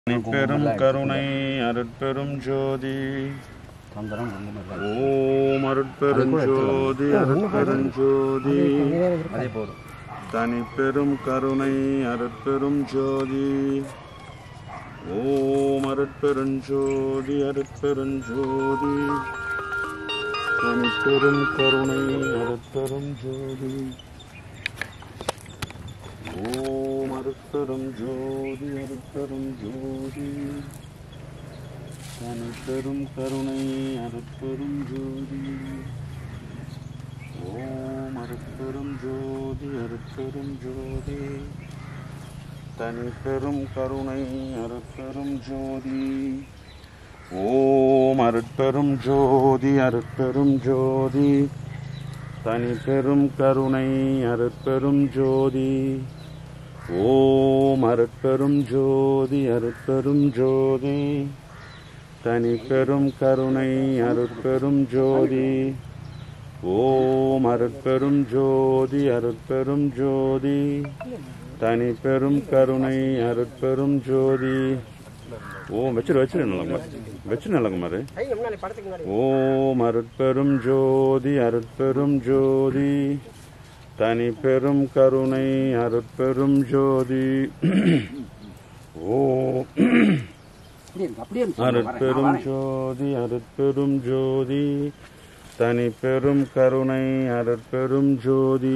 பெரும் கருணை அருட்பெரும் ஜோதி தந்திரம் குங்குமம் எல்லாம் ஓம் அருட்பெரும் ஜோதி அருட்பெரும் ஜோதி அதே போதும் தனி பெரும் கருணை அருட்பெரும் ஜோதி ஓம் அருட்பெரும் ஜோதி அருட்பெரும் ஜோதி தனி பெரும் கருணை அருட்பெரும் ஜோதி ஓம் அருட்பெரும் ஜோதி அருட்பெரும் ஜோதி தனி பெரும் கருணை அருட்பெரும் ஜோதி ஓம் அருட்பெரும் ஜோதி அருட்பெரும் ஜோதி தனி பெரும் கருணை அருட்பெரும் ஜோதி ஓம் அருட்பெரும் ஜோதி அருட்பெரும் ஜோதி தனி பெரும் கருணை அருட்பெரும் ஜோதி ஓம் அருட்பெரும் ஜோதி அருட்பெரும் ஜோதி தனி பெரும் கருணை அருட்பெரும் ஜோதி ஓம் அருட்பெரும் ஜோதி அருட்பெரும் ஜோதி தனி பெரும் கருணை அருட்பெரும் ஜோதி ஓம் வச்சிரு வச்சிரு நல்லங்க வச்சிரு நல்லங்க மாதிரி ஓம் அருட்பெரும் ஜோதி அருட்பெரும் ஜோதி தனி பெரும் கருணை அருட்பெரும் ஜோதி ஓம் அப்படியே இருக்கு, அப்படியே இருக்கு. அருட்பெரும் ஜோதி அருட்பெரும் ஜோதி தனி பெரும் கருணை அருட்பெரும் ஜோதி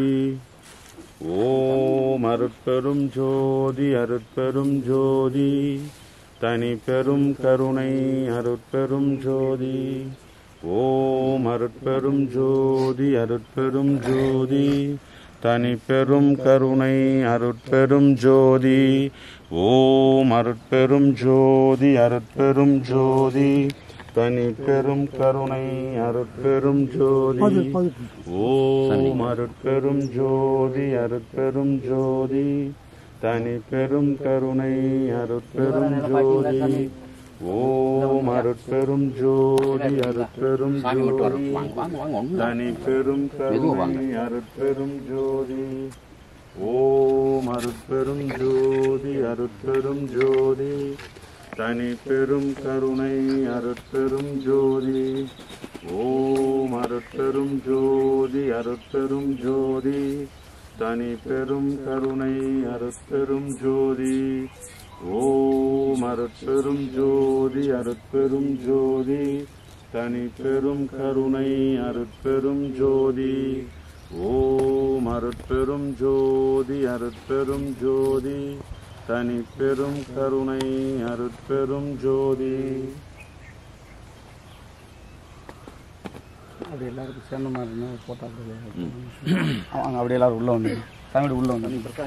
ஓம் அருட்பெரும் ஜோதி அருட்பெரும் ஜோதி தனி பெரும் கருணை அருட்பெரும் ஜோதி ஓம் அருட்பெரும் ஜோதி அருட்பெரும் ஜோதி தனி பெரும் கருணை அருட்பெரும் ஜோதி ஓம் அருட்பெரும் ஜோதி அருட்பெரும் ஜோதி தனி பெரும் கருணை அருட்பெரும் ஜோதி ஓம் அருட்பெரும் ஜோதி அருட்பெரும் ஜோதி தனி பெரும் கருணை அருட்பெரும் ஜோதி ஓம் அருட்பெரும் ஜோதி அருட்பெரும் சாமி மட்டும் வரும் ஜோதி வாங்க வாங்க வாங்க ஒண்ணும் தனி பெரும் கருணை அருட்பெரும் ஜோதி ஓம் அருட்பெரும் ஜோதி அருட்பெரும் ஜோதி தனி பெரும் கருணை அருட்பெரும் ஜோதி ஓம் அருட்பெரும் ஜோதி அருட்பெரும் ஜோதி தனி பெரும் கருணை அருட்பெரும் ஜோதி ஓம் அருட்பெரும் ஜோதி அருட்பெரும் ஜோதி தனி பெரும் கருணை அருட்பெரும் ஜோதி ஓம் அருட்பெரும் ஜோதி அருட்பெரும் ஜோதி தனி பெரும் கருணை அருட்பெரும் ஜோதி அப்படி எல்லாருக்கும் சேர்ந்த மாதிரி இருந்தா போட்டா அப்படியே அவங்க அப்படியே எல்லாரும் உள்ள வந்து சாமியோட உள்ள வந்து